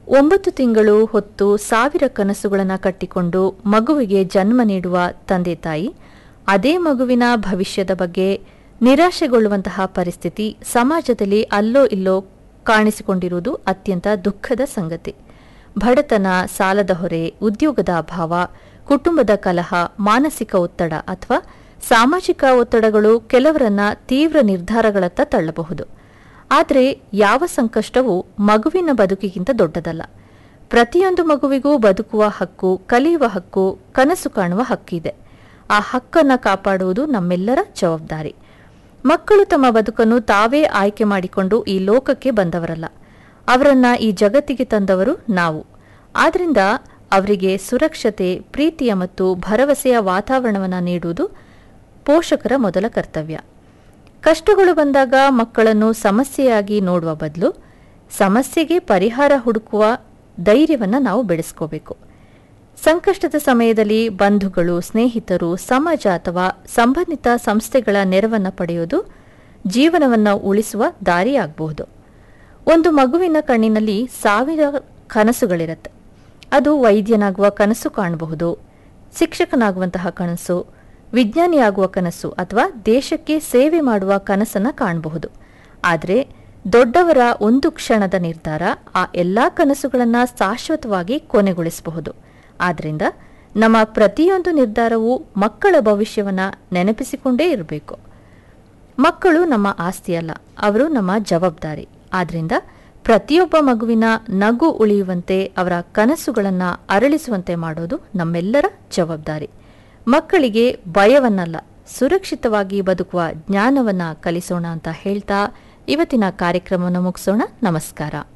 ಒಂಬತ್ತು ತಿಂಗಳು ಹೊತ್ತು ಸಾವಿರ ಕನಸುಗಳನ್ನು ಕಟ್ಟಿಕೊಂಡು ಮಗುವಿಗೆ ಜನ್ಮ ನೀಡುವ ತಂದೆ ತಾಯಿ ಅದೇ ಮಗುವಿನ ಭವಿಷ್ಯದ ಬಗ್ಗೆ ನಿರಾಶೆಗೊಳ್ಳುವಂತಹ ಪರಿಸ್ಥಿತಿ ಸಮಾಜದಲ್ಲಿ ಅಲ್ಲೋ ಇಲ್ಲೋ ಕಾಣಿಸಿಕೊಂಡಿರುವುದು ಅತ್ಯಂತ ದುಃಖದ ಸಂಗತಿ ಬಡತನ ಸಾಲದ ಹೊರೆ ಉದ್ಯೋಗದ ಅಭಾವ ಕುಟುಂಬದ ಕಲಹ ಮಾನಸಿಕ ಒತ್ತಡ ಅಥವಾ ಸಾಮಾಜಿಕ ಒತ್ತಡಗಳು ಕೆಲವರನ್ನ ತೀವ್ರ ನಿರ್ಧಾರಗಳತ್ತ ತಳ್ಳಬಹುದು ಆದರೆ ಯಾವ ಸಂಕಷ್ಟವೂ ಮಗುವಿನ ಬದುಕಿಗಿಂತ ದೊಡ್ಡದಲ್ಲ ಪ್ರತಿಯೊಂದು ಮಗುವಿಗೂ ಬದುಕುವ ಹಕ್ಕು ಕಲಿಯುವ ಹಕ್ಕು ಕನಸು ಕಾಣುವ ಹಕ್ಕಿದೆ ಆ ಹಕ್ಕನ್ನು ಕಾಪಾಡುವುದು ನಮ್ಮೆಲ್ಲರ ಜವಾಬ್ದಾರಿ ಮಕ್ಕಳು ತಮ್ಮ ಬದುಕನ್ನು ತಾವೇ ಆಯ್ಕೆ ಮಾಡಿಕೊಂಡು ಈ ಲೋಕಕ್ಕೆ ಬಂದವರಲ್ಲ ಅವರನ್ನ ಈ ಜಗತ್ತಿಗೆ ತಂದವರು ನಾವು ಆದ್ರಿಂದ ಅವರಿಗೆ ಸುರಕ್ಷತೆ ಪ್ರೀತಿಯ ಮತ್ತು ಭರವಸೆಯ ವಾತಾವರಣವನ್ನು ನೀಡುವುದು ಪೋಷಕರ ಮೊದಲ ಕರ್ತವ್ಯ ಕಷ್ಟಗಳು ಬಂದಾಗ ಮಕ್ಕಳನ್ನು ಸಮಸ್ಯೆಯಾಗಿ ನೋಡುವ ಬದಲು ಸಮಸ್ಯೆಗೆ ಪರಿಹಾರ ಹುಡುಕುವ ಧೈರ್ಯವನ್ನು ನಾವು ಬೆಳೆಸ್ಕೋಬೇಕು ಸಂಕಷ್ಟದ ಸಮಯದಲ್ಲಿ ಬಂಧುಗಳು ಸ್ನೇಹಿತರು ಸಮಾಜ ಅಥವಾ ಸಂಬಂಧಿತ ಸಂಸ್ಥೆಗಳ ನೆರವನ್ನು ಪಡೆಯುವುದು ಜೀವನವನ್ನು ಉಳಿಸುವ ದಾರಿಯಾಗಬಹುದು ಒಂದು ಮಗುವಿನ ಕಣ್ಣಿನಲ್ಲಿ ಸಾವಿರ ಕನಸುಗಳಿರುತ್ತೆ ಅದು ವೈದ್ಯನಾಗುವ ಕನಸು ಕಾಣಬಹುದು ಶಿಕ್ಷಕನಾಗುವಂತಹ ಕನಸು ವಿಜ್ಞಾನಿಯಾಗುವ ಕನಸು ಅಥವಾ ದೇಶಕ್ಕೆ ಸೇವೆ ಮಾಡುವ ಕನಸನ್ನು ಕಾಣಬಹುದು ಆದರೆ ದೊಡ್ಡವರ ಒಂದು ಕ್ಷಣದ ನಿರ್ಧಾರ ಆ ಎಲ್ಲಾ ಕನಸುಗಳನ್ನು ಶಾಶ್ವತವಾಗಿ ಕೊನೆಗೊಳಿಸಬಹುದು ಆದ್ದರಿಂದ ನಮ್ಮ ಪ್ರತಿಯೊಂದು ನಿರ್ಧಾರವೂ ಮಕ್ಕಳ ಭವಿಷ್ಯವನ್ನ ನೆನಪಿಸಿಕೊಂಡೇ ಇರಬೇಕು ಮಕ್ಕಳು ನಮ್ಮ ಆಸ್ತಿಯಲ್ಲ ಅವರು ನಮ್ಮ ಜವಾಬ್ದಾರಿ ಆದ್ರಿಂದ ಪ್ರತಿಯೊಬ್ಬ ಮಗುವಿನ ನಗು ಉಳಿಯುವಂತೆ ಅವರ ಕನಸುಗಳನ್ನು ಅರಳಿಸುವಂತೆ ಮಾಡೋದು ನಮ್ಮೆಲ್ಲರ ಜವಾಬ್ದಾರಿ ಮಕ್ಕಳಿಗೆ ಭಯವನ್ನಲ್ಲ ಸುರಕ್ಷಿತವಾಗಿ ಬದುಕುವ ಜ್ಞಾನವನ್ನ ಕಲಿಸೋಣ ಅಂತ ಹೇಳ್ತಾ ಇವತ್ತಿನ ಕಾರ್ಯಕ್ರಮವನ್ನು ಮುಗಿಸೋಣ ನಮಸ್ಕಾರ